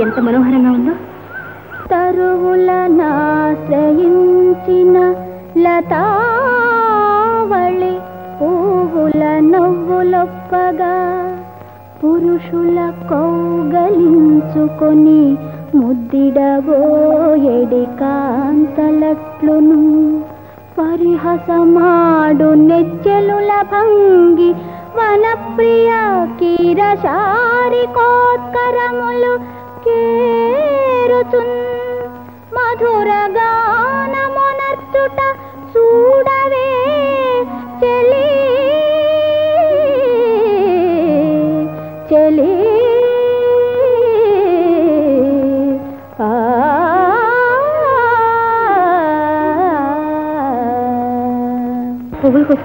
ఎంత మనోహరంగా ఉందో తరువుల నాశ్రయించిన లతావళి పువ్వుల నవ్వులొప్పగా పురుషుల కౌగలించుకొని ముద్దిడబోయెడి కాంతలట్లును పరిహసమాడు నెచ్చెలుల భంగి వనప్రియ కీరశారి కోత్కరములు కేరుచున్ మధుర గానమునర్చుట చూడవే చెలి చెలి ఆ పువ్వులకు